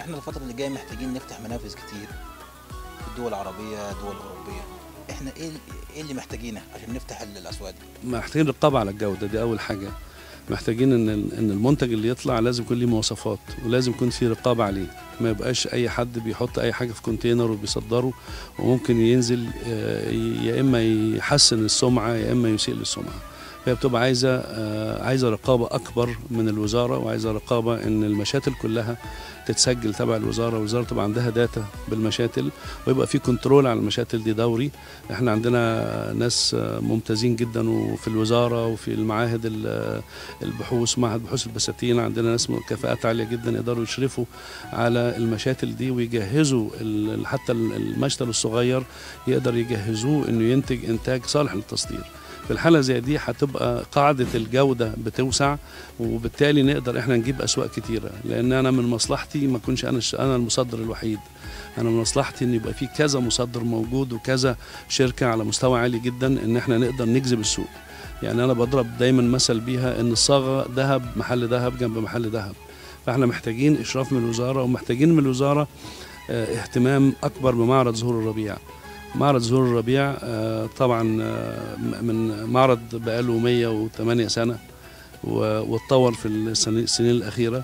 احنا الفتره اللي جايه محتاجين نفتح منافذ كتير في الدول العربيه دول اوروبيه احنا ايه ايه اللي محتاجينه عشان نفتح ال- الاسواق دي محتاجين رقابه على الجوده دي اول حاجه محتاجين ان ان المنتج اللي يطلع لازم يكون ليه مواصفات ولازم يكون في رقابه عليه ما يبقاش اي حد بيحط اي حاجه في كونتينر وبيصدره وممكن ينزل آه، يا اما يحسن السمعه يا اما يسيء للسمعه فهي بتبقى عايزه آه، عايزه رقابه اكبر من الوزاره وعايزه رقابه ان المشاتل كلها تتسجل تبع الوزاره والوزاره تبقى عندها داتا بالمشاتل ويبقى في كنترول على المشاتل دي دوري احنا عندنا ناس آه، ممتازين جدا وفي الوزاره وفي المعاهد ال- البحوث معهد بحوث البساتين عندنا ناس كفاءات عاليه جدا يقدروا يشرفوا على المشاتل دي ويجهزوا ال- حتى المشتل الصغير يقدر يجهزوه انه ينتج انتاج صالح للتصدير في الحالة زي دي هتبقى قاعدة الجودة بتوسع وبالتالي نقدر احنا نجيب أسواق كتيرة لأن أنا من مصلحتي ما أكونش أنا الش- أنا المصدر الوحيد أنا من مصلحتي إن يبقى في كذا مصدر موجود وكذا شركة على مستوى عالي جدا إن احنا نقدر نجذب السوق يعني أنا بضرب دايما مثل بيها إن الصاغة ذهب محل ذهب جنب محل ذهب فاحنا محتاجين إشراف من الوزارة ومحتاجين من الوزارة اه، اهتمام أكبر بمعرض زهور الربيع معرض زهور الربيع آه، طبعا آه، من معرض بقاله 108 سنة و- واتطور في السنين السنين الأخيرة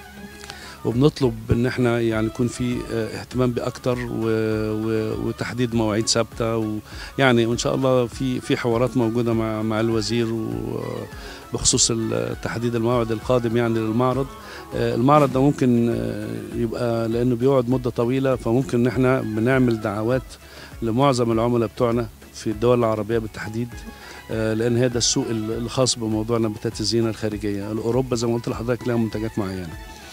وبنطلب ان احنا يعني يكون في آه، اهتمام باكتر و... و... وتحديد مواعيد ثابته ويعني وان شاء الله في في حوارات موجوده مع مع الوزير و... بخصوص ال- تحديد الموعد القادم يعني للمعرض آه، المعرض ده ممكن آه، يبقى لانه بيقعد مده طويله فممكن ان احنا بنعمل دعوات لمعظم العملاء بتوعنا في الدول العربيه بالتحديد آه، لان هذا السوق ال- الخاص بموضوع نباتات الزينه الخارجيه اوروبا زي ما قلت لحضرتك لها منتجات معينه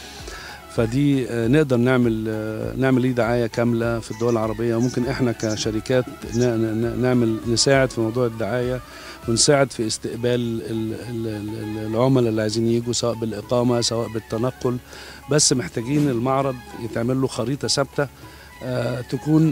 فدي آه، نقدر نعمل آه، نعمل ليه دعايه كامله في الدول العربيه وممكن احنا كشركات ن- ن- نعمل نساعد في موضوع الدعايه ونساعد في استقبال ال- ال- ال- العملاء اللي عايزين يجوا سواء بالاقامه سواء بالتنقل بس محتاجين المعرض يتعمل له خريطه ثابته آه، تكون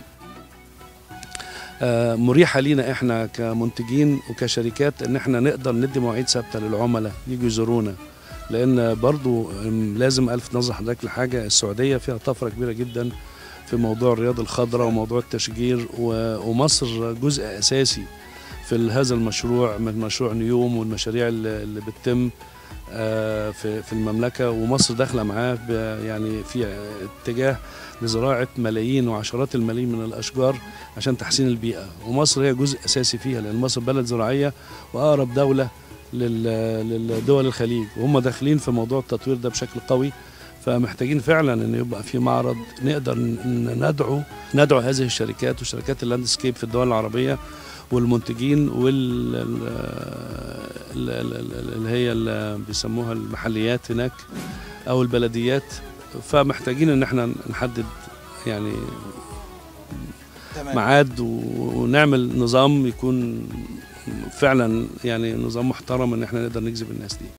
آه، مريحه لينا احنا كمنتجين وكشركات ان احنا نقدر ندي مواعيد ثابته للعملاء يجوا يزورونا لان برضو أم، لازم الفت نظر حضرتك لحاجه السعوديه فيها طفره كبيره جدا في موضوع الرياضه الخضراء وموضوع التشجير و- ومصر جزء اساسي في ال- هذا المشروع من مشروع نيوم والمشاريع اللي اللي بتتم آه، في في المملكه ومصر داخله معاه ب- يعني في اتجاه لزراعه ملايين وعشرات الملايين من الاشجار عشان تحسين البيئه ومصر هي جزء اساسي فيها لان مصر بلد زراعيه واقرب دوله لل- للدول الخليج وهم داخلين في موضوع التطوير ده بشكل قوي فمحتاجين فعلا ان يبقى في معرض نقدر ن- ندعو ندعو هذه الشركات وشركات اللاندسكيب في الدول العربيه والمنتجين وال ال- ال- ال- ال- اللي هي اللي بيسموها المحليات هناك او البلديات فمحتاجين ان احنا نحدد يعني تمام ميعاد و- ونعمل نظام يكون فعلا يعني نظام محترم ان احنا نقدر نجذب الناس دي